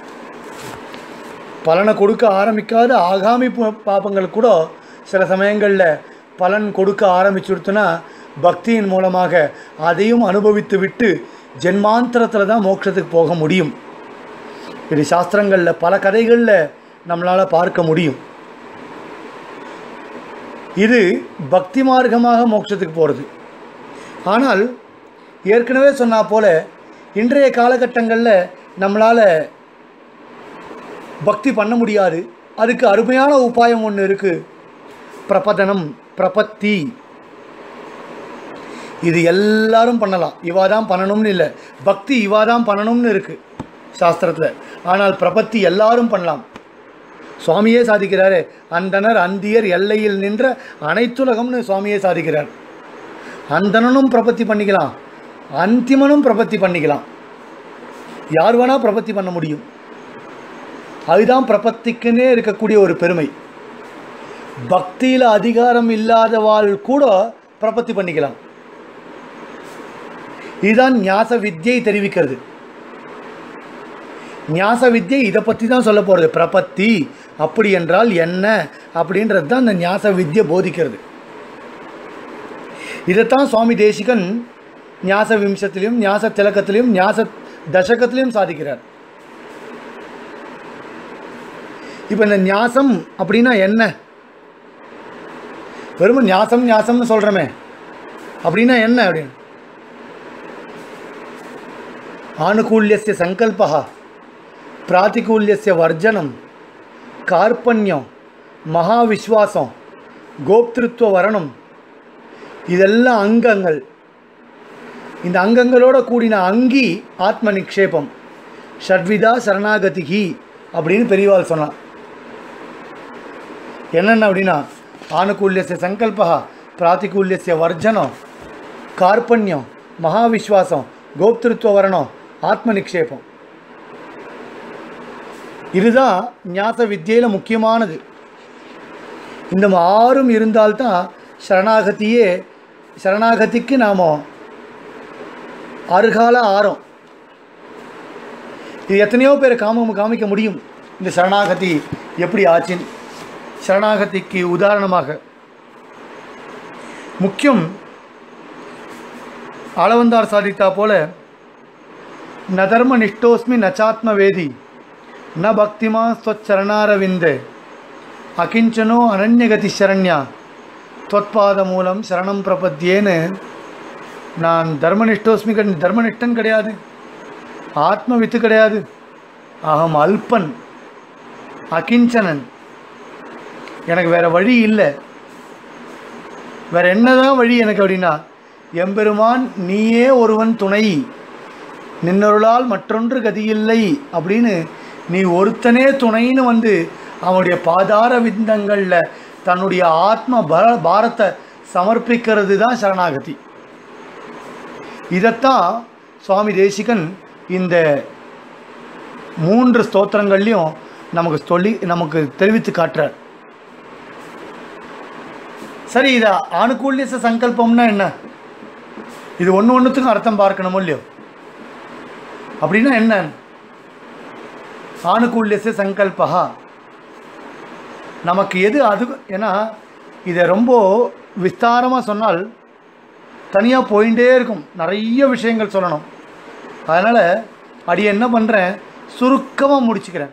பலனை கொடுக்க ஆரம்பிக்காத ஆகாமி பு- பாபங்கள் கூட சில சமயங்களில் பலன் கொடுக்க ஆரம்பிச்சுடுத்துனா பக்தியின் மூலமாக அதையும் அனுபவித்து விட்டு ஜென்மாந்தரத்தில் தான் மோட்சத்துக்கு போக முடியும் இது சாஸ்திரங்களில் பல கதைகளில் நம்மளால் பார்க்க முடியும் இது பக்தி மார்க்கமாக மோட்சத்துக்கு போகிறது ஆனால் ஏற்கனவே சொன்னா போல இன்றைய காலகட்டங்களில் நம்மளால் பக்தி பண்ண முடியாது அதுக்கு அருமையான உபாயம் ஒன்று இருக்குது பிரபதனம் பிரபத்தி இது எல்லாரும் பண்ணலாம் இவா தான் பண்ணணும்னு இல்லை பக்தி இவா தான் பண்ணணும்னு இருக்குது சாஸ்திரத்தில் ஆனால் பிரபத்தி எல்லாரும் பண்ணலாம் சுவாமியே சாதிக்கிறாரு அந்தனர் அந்தியர் எல்லையில் நின்ற அனைத்துலகம்னு சுவாமியே சாதிக்கிறார் அந்தணனும் பிரபத்தி பண்ணிக்கலாம் அந்திமனும் பிரபத்தி பண்ணிக்கலாம் யார் வேணால் பிரபத்தி பண்ண முடியும் அதுதான் பிரபத்திக்குன்னே இருக்கக்கூடிய ஒரு பெருமை பக்தியில் அதிகாரம் இல்லாதவாள் கூட பிரபத்தி பண்ணிக்கலாம் இதுதான் ஞாச வித்யை தெரிவிக்கிறது ஞாச வித்யை இதை பற்றி தான் சொல்ல போகிறது பிரபத்தி அப்படி என்றால் என்ன அப்படின்றது தான் இந்த ஞாச வித்யை போதிக்கிறது இதைத்தான் சுவாமி தேசிகன் ஞாச விம்சத்திலையும் ஞாச திலக்கத்திலையும் ஞாச தசகத்திலையும் சாதிக்கிறார் இப்போ இந்த ஞாசம் அப்படின்னா என்ன வெறும் ஞாசம் ஞாசம்னு சொல்கிறோமே அப்படின்னா என்ன அப்படின்னு ஆனுகூல்யஸ்ய சங்கல்பா பிராத்திகூல்யஸ்ய வர்ஜனம் கார்பண்யம் மகாவிஸ்வாசம் கோப்திருத்துவ வரணம் இதெல்லாம் அங்கங்கள் இந்த அங்கங்களோட கூடின அங்கி ஆத்ம நிக்ஷேபம் ஷட்விதா சரணாகதிகி அப்படின்னு பெரியவாள் சொன்னான் என்னென்ன அப்படின்னா ஆனுகூல்யஸ்ய சங்கல்பா பிராத்திகூல்யசிய வர்ஜனம் கார்பண்யம் மகாவிஸ்வாசம் கோப்திருத்துவ வரணம் ஆத்ம நிக்ஷேபம் இதுதான் ஞாச வித்தியில் முக்கியமானது இந்த ஆறும் இருந்தால்தான் சரணாகதியே சரணாகதிக்கு நாம் அருகால ஆரம் இது எத்தனையோ பேர் காம காமிக்க முடியும் இந்த சரணாகதி எப்படி ஆச்சின் சரணாகதிக்கு உதாரணமாக முக்கியம் ஆளவந்தார் சாதித்தா போல ந தர்ம நிஷ்டோஸ்மி நச்சாத்ம வேதி ந பக்திமா ஸ்வச்சரணாரவிந்தே அகிஞ்சனோ அனன்யகதி சரண்யா தொத்பாத மூலம் சரணம் பிரபத்தியேன்னு நான் தர்மனிஷ்டோஸ்மி கண் தர்மனிஷ்டன் கிடையாது ஆத்ம வித்து கிடையாது அகம் அல்பன் அகிஞ்சனன் எனக்கு வேற வழி இல்லை வேற என்னதான் வழி எனக்கு அப்படின்னா எம்பெருமான் நீயே ஒருவன் துணை நின்னருளால் மற்றொன்று கதியில்லை அப்படின்னு நீ ஒருத்தனே துணைன்னு வந்து அவனுடைய பாதார விந்தங்களில் தன்னுடைய ஆத்ம பர பாரத்தை சமர்ப்பிக்கிறது தான் சரணாகதி இதைத்தான் சுவாமி தேசிகன் இந்த மூன்று ஸ்தோத்திரங்கள்லையும் நமக்கு சொல்லி நமக்கு தெரிவித்து காட்டுறார் சரி இதை ஆணுகூல்யச சங்கல்பம்னா என்ன இது ஒன்று ஒன்றுத்துக்கும் அர்த்தம் பார்க்கணுமோ இல்லையோ அப்படின்னா என்ன ஆணுகூல்யச சங்கல்பா நமக்கு எது அது ஏன்னா இதை ரொம்ப விஸ்தாரமாக சொன்னால் தனியாக போயிட்டே இருக்கும் நிறைய விஷயங்கள் சொல்லணும் அதனால் அடி என்ன பண்ணுறேன் சுருக்கமாக முடிச்சுக்கிறேன்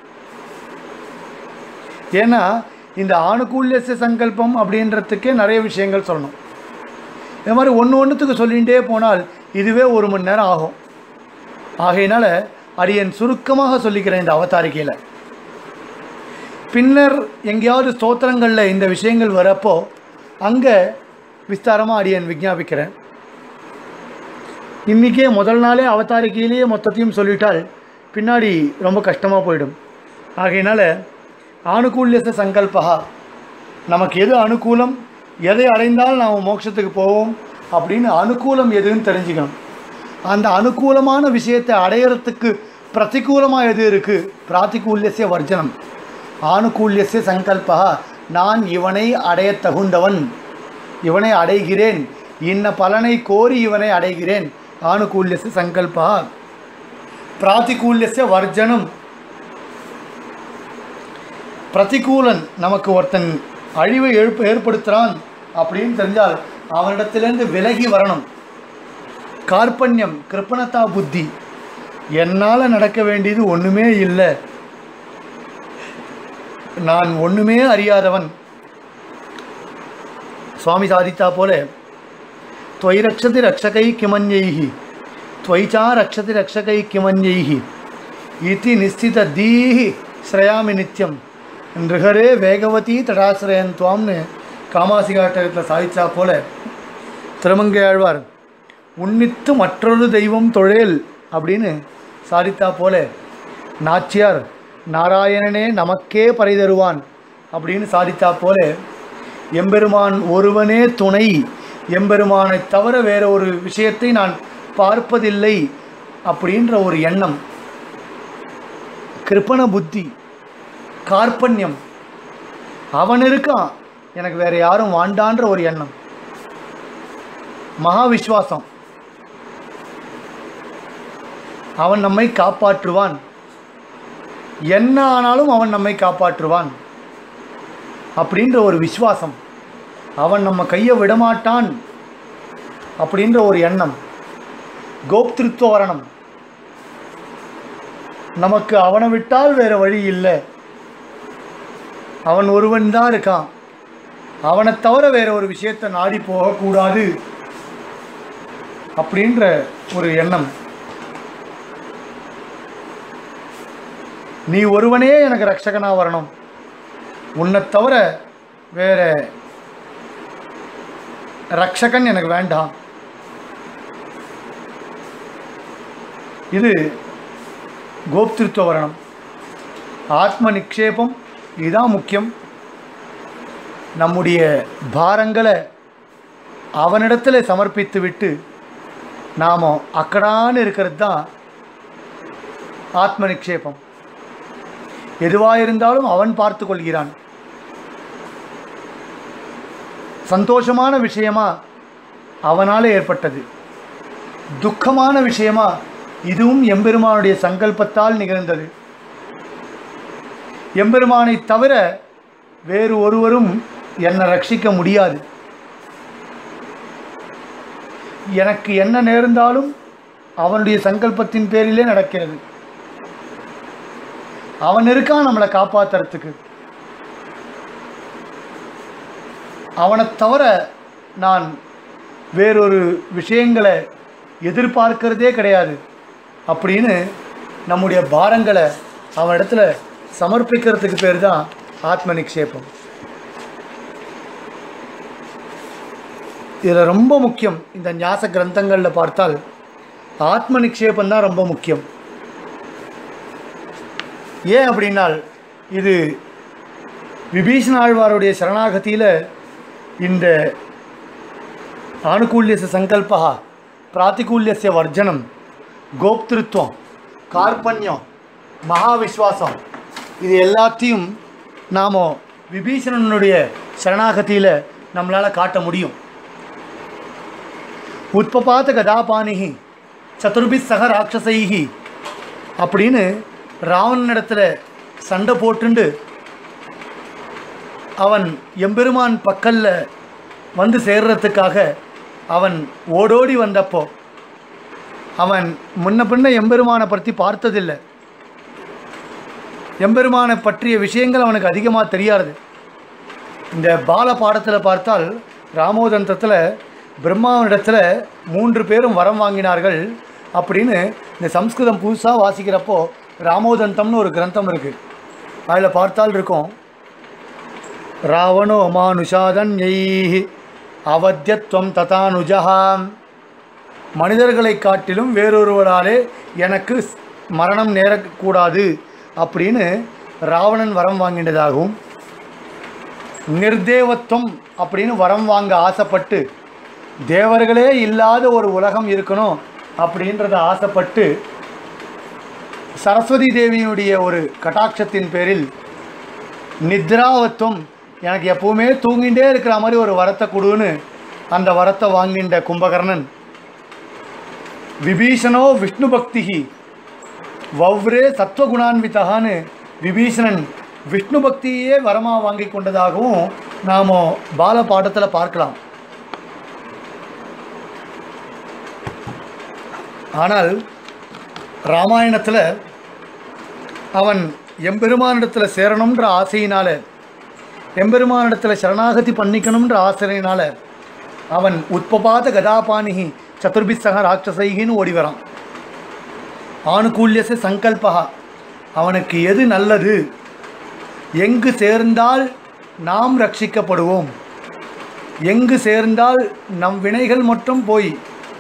ஏன்னா இந்த ஆணுகூல்யச சங்கல்பம் அப்படின்றதுக்கே நிறைய விஷயங்கள் சொல்லணும் இது மாதிரி ஒன்று ஒன்றுத்துக்கு சொல்லிகிட்டே போனால் இதுவே ஒரு மணி நேரம் ஆகும் ஆகையினால அடியன் சுருக்கமாக சொல்லிக்கிறேன் இந்த அவதாரிக்கையில் பின்னர் எங்கேயாவது ஸ்தோத்திரங்களில் இந்த விஷயங்கள் வரப்போ அங்கே விஸ்தாரமாக அடியன் விஞ்ஞாபிக்கிறேன் இன்றைக்கே முதல் நாளே அவதாரிக்கையிலேயே மொத்தத்தையும் சொல்லிட்டால் பின்னாடி ரொம்ப கஷ்டமாக போயிடும் ஆகையினால ஆணுகூல்யச சங்கல்பா நமக்கு எது அனுகூலம் எதை அடைந்தால் நாம் மோட்சத்துக்கு போவோம் அப்படின்னு அனுகூலம் எதுன்னு தெரிஞ்சுக்கணும் அந்த அனுகூலமான விஷயத்தை அடையிறதுக்கு பிரதிகூலமாக எது இருக்குது பிராத்திகூல்யசிய வர்ஜனம் ஆணுகூல்யசிய சங்கல்பா நான் இவனை அடைய தகுந்தவன் இவனை அடைகிறேன் இன்ன பலனை கோரி இவனை அடைகிறேன் ஆணுகூல்யசிய சங்கல்பா பிராத்திகூல்யசிய வர்ஜனம் பிரதிகூலன் நமக்கு ஒருத்தன் அழிவை எழுப்பு ஏற்படுத்துகிறான் அப்படின்னு தெரிஞ்சால் அவனிடத்திலேருந்து விலகி வரணும் கார்பண்யம் கிருப்பணத்தா புத்தி என்னால் நடக்க வேண்டியது ஒன்றுமே இல்லை நான் ஒன்றுமே அறியாதவன் சுவாமி சாதித்தா போல त्वयि रक्षति रक्षकै किमन्यैः त्वयि च रक्षति रक्षकै किमन्यैः इति निश्चितधीः श्रयामि நித்தியம் நிருகரே வேகவதி தடாசிரயன் துவாம்னு காமாசிகாட்டத்தில் சாதிச்சா போல திருமங்கை ஆழ்வார் உன்னித்து மற்றொரு தெய்வம் தொழேல் அப்படின்னு சாதித்தா போல நாச்சியார் நாராயணனே நமக்கே பறை தருவான் அப்படின்னு சாதித்தா போல எம்பெருமான் ஒருவனே துணை எம்பெருமானை தவிர வேற ஒரு விஷயத்தை நான் பார்ப்பதில்லை அப்படின்ற ஒரு எண்ணம் கிருப்பண புத்தி கார்பண்யம் அவன் இருக்கான் எனக்கு வேற யாரும் வாண்டான்ற ஒரு எண்ணம் மகா விஸ்வாசம் அவன் நம்மை காப்பாற்றுவான் என்ன ஆனாலும் அவன் நம்மை காப்பாற்றுவான் அப்படின்ற ஒரு விசுவாசம் அவன் நம்ம கையை விடமாட்டான் அப்படின்ற ஒரு எண்ணம் கோப்திருத்துவ வரணம் நமக்கு அவனை விட்டால் வேற வழி இல்லை அவன் ஒருவன் தான் இருக்கான் அவனை தவிர வேற ஒரு விஷயத்தை நாடி போகக்கூடாது அப்படின்ற ஒரு எண்ணம் நீ ஒருவனே எனக்கு ரட்சகனா வரணும் உன்னை தவிர வேற ரட்சகன் எனக்கு வேண்டாம் இது கோப்திருத்துவ வரணம் ஆத்ம நிக்ஷேபம் இதுதான் முக்கியம் நம்முடைய பாரங்களை அவனிடத்தில் சமர்ப்பித்து விட்டு நாம் அக்கடான்னு இருக்கிறது தான் ஆத்ம நிக்ஷேபம் எதுவாக இருந்தாலும் அவன் பார்த்து கொள்கிறான் சந்தோஷமான விஷயமா அவனால் ஏற்பட்டது துக்கமான விஷயமா இதுவும் எம்பெருமானுடைய சங்கல்பத்தால் நிகழ்ந்தது எம்பெருமானை தவிர வேறு ஒருவரும் என்னை ரட்சிக்க முடியாது எனக்கு என்ன நேர்ந்தாலும் அவனுடைய சங்கல்பத்தின் பேரிலே நடக்கிறது அவன் இருக்கான் நம்மளை காப்பாத்துறதுக்கு அவனை தவிர நான் வேறொரு விஷயங்களை எதிர்பார்க்கிறதே கிடையாது அப்படின்னு நம்முடைய பாரங்களை அவனிடத்துல சமர்ப்பிக்கிறதுக்கு பேர் தான் ஆத்ம நிக்ஷேபம் இதில் ரொம்ப முக்கியம் இந்த ஞாச கிரந்தங்களில் பார்த்தால் ஆத்ம நிக்ஷேபம் தான் ரொம்ப முக்கியம் ஏன் அப்படின்னால் இது விபீஷண ஆழ்வாருடைய சரணாகதியில் இந்த ஆணுகூல்யச சங்கல்பா பிராத்திகூல்யச வர்ஜனம் கோப்திருத்துவம் கார்பண்யம் மகாவிஸ்வாசம் இது எல்லாத்தையும் நாம் விபீஷணனுடைய சரணாகதியில் நம்மளால் காட்ட முடியும் உத்பபாத கதாபாணிகி சதுர்பி சக ராட்சசைகி அப்படின்னு ராவணனிடத்தில் சண்டை போட்டுண்டு அவன் எம்பெருமான் பக்கல்ல வந்து சேர்றதுக்காக அவன் ஓடோடி வந்தப்போ அவன் முன்ன பின்ன எம்பெருமானை பற்றி பார்த்ததில்லை எம்பெருமானை பற்றிய விஷயங்கள் அவனுக்கு அதிகமாக தெரியாது இந்த பால பாடத்தில் பார்த்தால் ராமோதந்தத்தில் பிரம்மாவனிடத்தில் மூன்று பேரும் வரம் வாங்கினார்கள் அப்படின்னு இந்த சம்ஸ்கிருதம் புதுசாக வாசிக்கிறப்போ ராமோதந்தம்னு ஒரு கிரந்தம் இருக்குது அதில் பார்த்தால் இருக்கும் ராவணோ மானுஷாதன்யை அவத்தியத்துவம் ததானுஜகாம் மனிதர்களை காட்டிலும் வேறொருவராலே எனக்கு மரணம் நேரக்கூடாது அப்படின்னு ராவணன் வரம் வாங்கினதாகவும் நிர்தேவத்துவம் அப்படின்னு வரம் வாங்க ஆசைப்பட்டு தேவர்களே இல்லாத ஒரு உலகம் இருக்கணும் அப்படின்றத ஆசைப்பட்டு சரஸ்வதி தேவியினுடைய ஒரு கட்டாட்சத்தின் பேரில் நித்ராவத்துவம் எனக்கு எப்பவுமே தூங்கிட்டே இருக்கிற மாதிரி ஒரு வரத்தை கொடுன்னு அந்த வரத்தை வாங்கின்ற கும்பகர்ணன் விபீஷணோ விஷ்ணு பக்திகி வவ்ரே சத்வகுணான்விதகான்னு விபீஷணன் விஷ்ணு பக்தியே வரமாக வாங்கி கொண்டதாகவும் நாம் பால பாடத்தில் பார்க்கலாம் ஆனால் ராமாயணத்தில் அவன் எம்பெருமானிடத்தில் சேரணுன்ற ஆசையினால் எம்பெருமானிடத்தில் சரணாகதி பண்ணிக்கணுன்ற ஆசையினால் அவன் உத்பபாத கதாபாணிகி சதுர்பிசக ராட்சசைகின்னு ஓடி வரான் ஆணுகூல்யச சங்கல்பா அவனுக்கு எது நல்லது எங்கு சேர்ந்தால் நாம் ரட்சிக்கப்படுவோம் எங்கு சேர்ந்தால் நம் வினைகள் மட்டும் போய்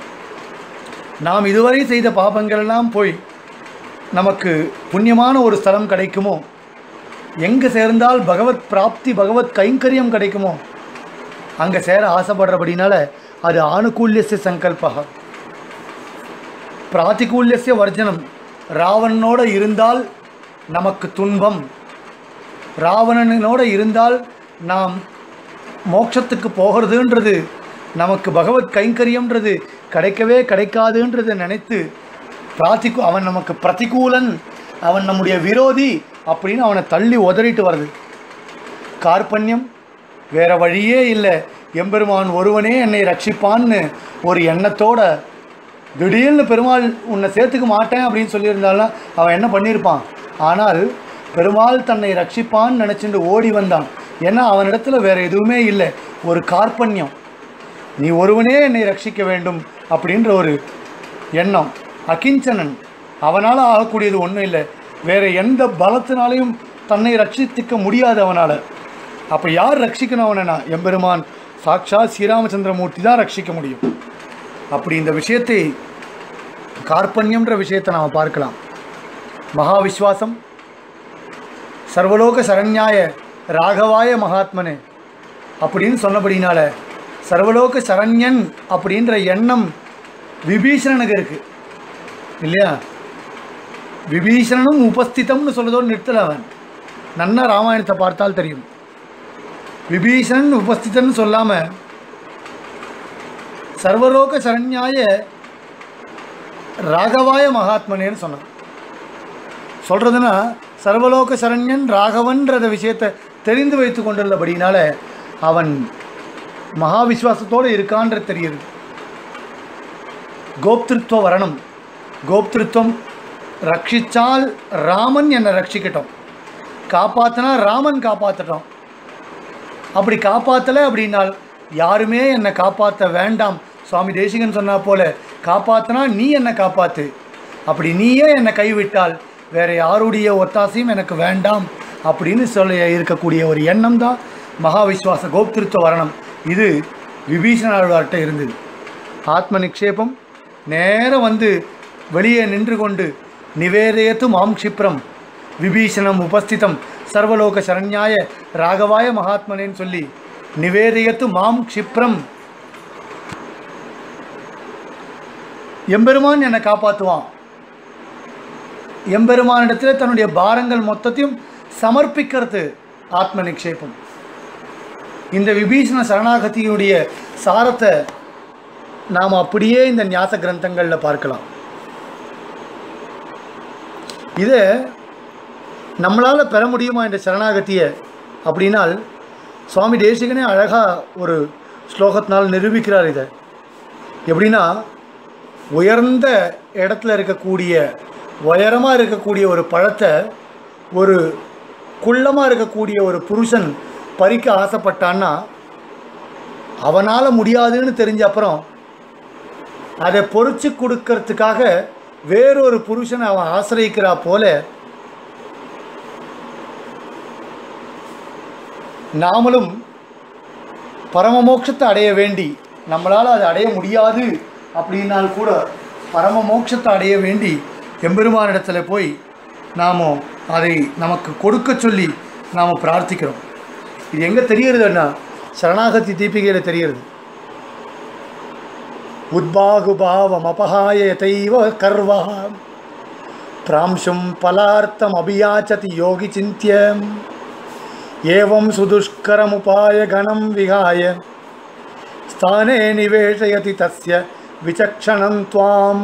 நாம் இதுவரை செய்த பாபங்கள் எல்லாம் போய் நமக்கு புண்ணியமான ஒரு ஸ்தலம் கிடைக்குமோ எங்கே சேர்ந்தால் பகவத் பிராப்தி பகவத் கைங்கரியம் கிடைக்குமோ அங்கே சேர ஆசைப்படுறபடினால அது ஆணுகூல்யசிய சங்கல்பா பிராத்திகூல்யசிய வர்ஜனம் ராவணனோட இருந்தால் நமக்கு துன்பம் ராவணனோட இருந்தால் நாம் மோட்சத்துக்கு போகிறதுன்றது நமக்கு பகவத் கைங்கரியம்ன்றது கிடைக்கவே கிடைக்காதுன்றதை நினைத்து பிராத்திகு அவன் நமக்கு பிரதிகூலன் அவன் நம்முடைய விரோதி அப்படின்னு அவனை தள்ளி உதறிட்டு வருது கார்பண்யம் வேற வழியே இல்லை எம்பெருமான் ஒருவனே என்னை ரட்சிப்பான்னு ஒரு எண்ணத்தோட திடீர்னு பெருமாள் உன்னை சேர்த்துக்க மாட்டேன் அப்படின்னு சொல்லியிருந்தாலும் அவன் என்ன பண்ணியிருப்பான் ஆனால் பெருமாள் தன்னை ரட்சிப்பான்னு நினச்சிட்டு ஓடி வந்தான் ஏன்னா அவனிடத்துல வேற எதுவுமே இல்லை ஒரு கார்பண்யம் நீ ஒருவனே என்னை ரட்சிக்க வேண்டும் அப்படின்ற ஒரு எண்ணம் அகிஞ்சனன் அவனால் ஆகக்கூடியது ஒன்றும் இல்லை வேற எந்த பலத்தினாலையும் தன்னை ரட்சித்துக்க முடியாது அவனால் அப்போ யார் ரட்சிக்கணும் அவனா எம்பெருமான் சாட்சாத் ஸ்ரீராமச்சந்திரமூர்த்தி தான் ரட்சிக்க முடியும் அப்படி இந்த விஷயத்தை கார்பண்யம்ன்ற விஷயத்தை நாம் பார்க்கலாம் மகா விஸ்வாசம் சர்வலோக சரண்யாய ராகவாய மகாத்மனே அப்படின்னு சொன்னபடினால சர்வலோக சரண்யன் அப்படின்ற எண்ணம் விபீஷணனுக்கு இருக்கு இல்லையா விபீஷணனும் உபஸ்திதம்னு சொல்றதோடு நிறுத்தல அவன் நன்னா ராமாயணத்தை பார்த்தால் தெரியும் விபீஷணன் உபஸ்திதன்னு சொல்லாம சர்வலோக சரண்யாய ராகவாய மகாத்மனேன்னு சொன்னான் சொல்கிறதுனா சர்வலோக சரண்யன் ராகவன்றத விஷயத்தை தெரிந்து வைத்து கொண்டுள்ளபடினால அவன் மகா விஸ்வாசத்தோடு இருக்கான்றது தெரியுது கோப்திருத்துவ வரணம் கோப்திருத்துவம் ரட்சிச்சால் ராமன் என்னை ரட்சிக்கட்டும் காப்பாத்தினா ராமன் காப்பாற்றட்டும் அப்படி காப்பாற்றலை அப்படின்னால் யாருமே என்னை காப்பாற்ற வேண்டாம் சுவாமி தேசிகன் சொன்னா போல காப்பாத்தினா நீ என்னை காப்பாத்து அப்படி நீயே என்னை கைவிட்டால் வேற யாருடைய ஒத்தாசையும் எனக்கு வேண்டாம் அப்படின்னு சொல்ல இருக்கக்கூடிய ஒரு எண்ணம் தான் மகா விஸ்வாச கோப்திருத்துவ வரணம் இது விபீஷணாழ்வார்கிட்ட இருந்தது ஆத்ம நிக்ஷேபம் நேரம் வந்து வெளியே நின்று கொண்டு நிவேதயத்து மாம் க்ஷிப்ரம் விபீஷணம் உபஸ்திதம் சர்வலோக சரண்யாய ராகவாய மகாத்மனேன்னு சொல்லி நிவேதயத்து மாம் க்ஷிப்ரம் எம்பெருமான் என்னை காப்பாற்றுவான் எம்பெருமானிடத்தில் தன்னுடைய பாரங்கள் மொத்தத்தையும் சமர்ப்பிக்கிறது ஆத்ம நிக்ஷேபம் இந்த விபீஷண சரணாகதியுடைய சாரத்தை நாம் அப்படியே இந்த ஞாச கிரந்தங்களில் பார்க்கலாம் இதை நம்மளால் பெற முடியுமா இந்த சரணாகதியை அப்படின்னால் சுவாமி தேசிகனே அழகாக ஒரு ஸ்லோகத்தினால் நிரூபிக்கிறார் இதை எப்படின்னா உயர்ந்த இடத்துல இருக்கக்கூடிய உயரமாக இருக்கக்கூடிய ஒரு பழத்தை ஒரு குள்ளமாக இருக்கக்கூடிய ஒரு புருஷன் பறிக்க ஆசைப்பட்டான்னா அவனால் முடியாதுன்னு தெரிஞ்ச அப்புறம் அதை பொறிச்சு கொடுக்கறதுக்காக வேறொரு புருஷனை அவன் ஆசிரியக்கிறா போல நாமளும் பரமமோட்சத்தை அடைய வேண்டி நம்மளால் அதை அடைய முடியாது அப்படின்னால் கூட பரம மோட்சத்தை அடைய வேண்டி எம்பெருமானிடத்துல போய் நாம் அதை நமக்கு கொடுக்க சொல்லி நாம் பிரார்த்திக்கிறோம் இது எங்கே தெரியறதுன்னா சரணாகதி தீபிகையில் தெரிகிறது உத்பாகுபாவம் அபகாயத்தைவ கர்வா பிராம்சும் பலார்த்தம் அபியாச்சதி யோகி சிந்தியம் ஏவம் சுதுஷ்கரமுபாய கணம் விகாய ஸ்தானே நிவேஷயதி தஸ்ய விசக்ஷணம் துவாம்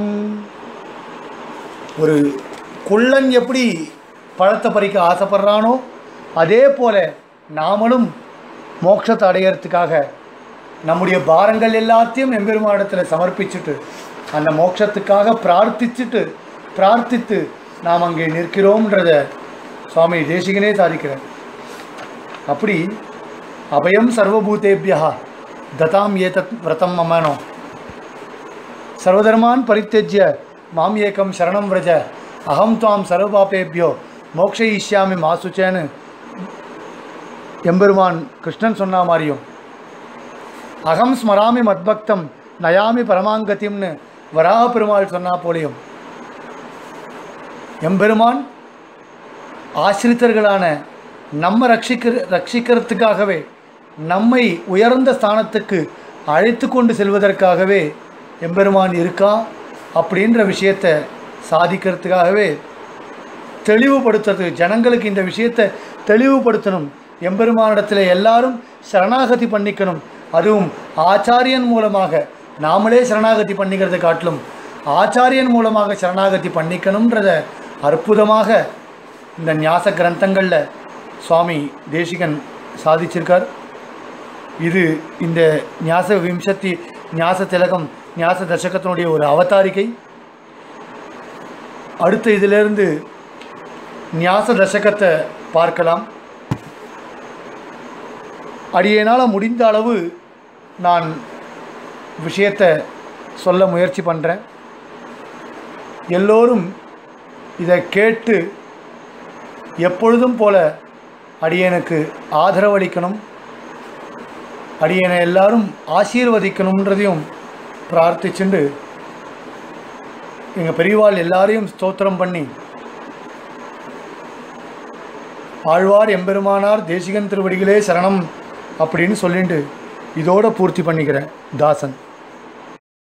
ஒரு குள்ளன் எப்படி பழத்தை பறிக்க ஆசைப்படுறானோ அதே போல நாமளும் மோட்சத்தை அடையறதுக்காக நம்முடைய பாரங்கள் எல்லாத்தையும் எம்பெருமானிடத்தில் சமர்ப்பிச்சுட்டு அந்த மோட்சத்துக்காக பிரார்த்திச்சுட்டு பிரார்த்தித்து நாம் அங்கே நிற்கிறோம்ன்றத சுவாமி தேசிகனே சாதிக்கிறார் அப்படி அபயம் சர்வபூதேபியா ததாம் ஏதத் விரதம் மமனோ சர்வதர்மான் பரித்தெஜ்ய மாம் ஏகம் சரணம் விரஜ அகம் துவாம் சர்வபாபேபியோ மோக்ஷயிஷ்யாமி மாசுச்சேன்னு எம்பெருமான் கிருஷ்ணன் சொன்ன மாதிரியும் அகம் ஸ்மராமி மத்பக்தம் நயாமி பரமாங்கத்தியம்னு வராக பெருமாள் சொன்னா போலையும் எம்பெருமான் ஆசிரித்தர்களான நம்ம ரட்சிக்கிற ரட்சிக்கிறதுக்காகவே நம்மை உயர்ந்த ஸ்தானத்துக்கு அழைத்து கொண்டு செல்வதற்காகவே எம்பெருமான் இருக்கா அப்படின்ற விஷயத்தை சாதிக்கிறதுக்காகவே தெளிவுபடுத்துறது ஜனங்களுக்கு இந்த விஷயத்தை தெளிவுபடுத்தணும் எம்பெருமானிடத்தில் எல்லாரும் சரணாகதி பண்ணிக்கணும் அதுவும் ஆச்சாரியன் மூலமாக நாமளே சரணாகதி பண்ணிக்கிறதை காட்டிலும் ஆச்சாரியன் மூலமாக சரணாகதி பண்ணிக்கணுன்றத அற்புதமாக இந்த ஞாச கிரந்தங்களில் சுவாமி தேசிகன் சாதிச்சிருக்கார் இது இந்த ஞாச விம்சத்தி ஞாச திலகம் ஞாச தசகத்தினுடைய ஒரு அவதாரிகை அடுத்த இதிலிருந்து ஞாச தசகத்தை பார்க்கலாம் அடியேனால் முடிந்த அளவு நான் விஷயத்தை சொல்ல முயற்சி பண்ணுறேன் எல்லோரும் இதை கேட்டு எப்பொழுதும் போல அடியனுக்கு ஆதரவளிக்கணும் அடியனை எல்லாரும் ஆசீர்வதிக்கணுன்றதையும் பிரார்த்திச்சுண்டு எங்கள் பெரியவாள் எல்லாரையும் ஸ்தோத்திரம் பண்ணி ஆழ்வார் எம்பெருமானார் தேசிகன் திருவடிகளே சரணம் அப்படின்னு சொல்லிட்டு இதோட பூர்த்தி பண்ணிக்கிறேன் தாசன்